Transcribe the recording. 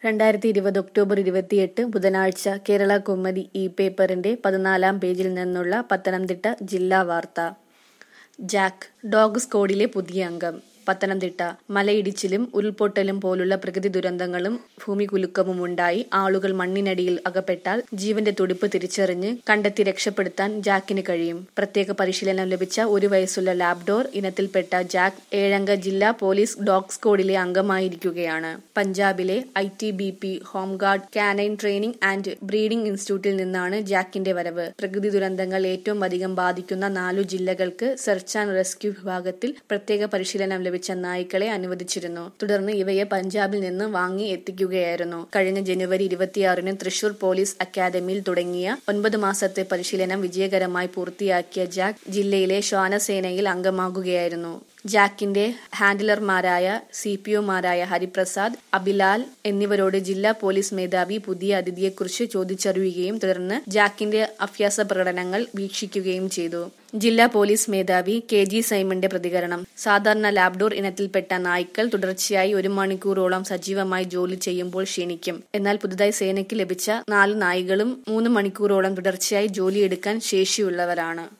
രണ്ടായിരത്തി ഇരുപത് ഒക്ടോബർ ഇരുപത്തിയെട്ട് ബുധനാഴ്ച കേരള കൗമുദി ഇ പേപ്പറിന്റെ പതിനാലാം പേജിൽ നിന്നുള്ള പത്തനംതിട്ട ജില്ലാ വാർത്ത ജാക്ക് ഡോഗ് സ്ക്വാഡിലെ പുതിയ അംഗം പത്തനംതിട്ട മലയിടിച്ചിലും ഉരുൾപൊട്ടലും പോലുള്ള പ്രകൃതി ദുരന്തങ്ങളും ഭൂമികുലുക്കവും ഉണ്ടായി ആളുകൾ മണ്ണിനടിയിൽ അകപ്പെട്ടാൽ ജീവന്റെ തുടിപ്പ് തിരിച്ചറിഞ്ഞ് കണ്ടെത്തി രക്ഷപ്പെടുത്താൻ ജാക്കിന് കഴിയും പ്രത്യേക പരിശീലനം ലഭിച്ച ഒരു വയസ്സുള്ള ലാബ്ഡോർ ഇനത്തിൽപ്പെട്ട ജാക്ക് ഏഴംഗ ജില്ലാ പോലീസ് ഡോഗ് സ്ക്വാഡിലെ അംഗമായിരിക്കുകയാണ് പഞ്ചാബിലെ I T B P home guard canine training and breeding ഇൻസ്റ്റിറ്റ്യൂട്ടിൽ നിന്നാണ് ജാക്കിന്റെ വരവ് പ്രകൃതി ദുരന്തങ്ങൾ ഏറ്റവും അധികം ബാധിക്കുന്ന നാലു ജില്ലകൾക്ക് സെർച്ച് ആൻഡ് റെസ്ക്യൂ വിഭാഗത്തിൽ പ്രത്യേക പരിശീലനം ലഭിച്ച നായ്ക്കളെ അനുവദിച്ചിരുന്നു തുടർന്ന് ഇവയെ പഞ്ചാബിൽ നിന്ന് വാങ്ങി എത്തിക്കുകയായിരുന്നു കഴിഞ്ഞ ജനുവരി ഇരുപത്തിയാറിന് തൃശൂർ പോലീസ് അക്കാദമിയിൽ തുടങ്ങിയ ഒൻപത് മാസത്തെ പരിശീലനം വിജയകരമായി പൂർത്തിയാക്കിയ ജാക്ക് ജില്ലയിലെ ശ്വാനസേനയിൽ അംഗമാകുകയായിരുന്നു ജാക്കിന്റെ ഹാൻഡിലർമാരായ സി പി ഒമാരായ ഹരിപ്രസാദ് അബിലാൽ എന്നിവരോട് ജില്ലാ പോലീസ് മേധാവി പുതിയ അതിഥിയെക്കുറിച്ച് ചോദിച്ചറിയുകയും തുടർന്ന് ജാക്കിന്റെ അഭ്യാസ പ്രകടനങ്ങൾ വീക്ഷിക്കുകയും ചെയ്തു ജില്ലാ പോലീസ് മേധാവി കെ ജി സൈമന്റെ പ്രതികരണം സാധാരണ ലാബ്ഡോർ ഇനത്തിൽപ്പെട്ട നായ്ക്കൾ തുടർച്ചയായി ഒരു മണിക്കൂറോളം സജീവമായി ജോലി ചെയ്യുമ്പോൾ ക്ഷീണിക്കും എന്നാൽ പുതുതായി സേനയ്ക്ക് ലഭിച്ച നാല് നായ്ക്കളും മൂന്ന് മണിക്കൂറോളം തുടർച്ചയായി ജോലിയെടുക്കാൻ ശേഷിയുള്ളവരാണ്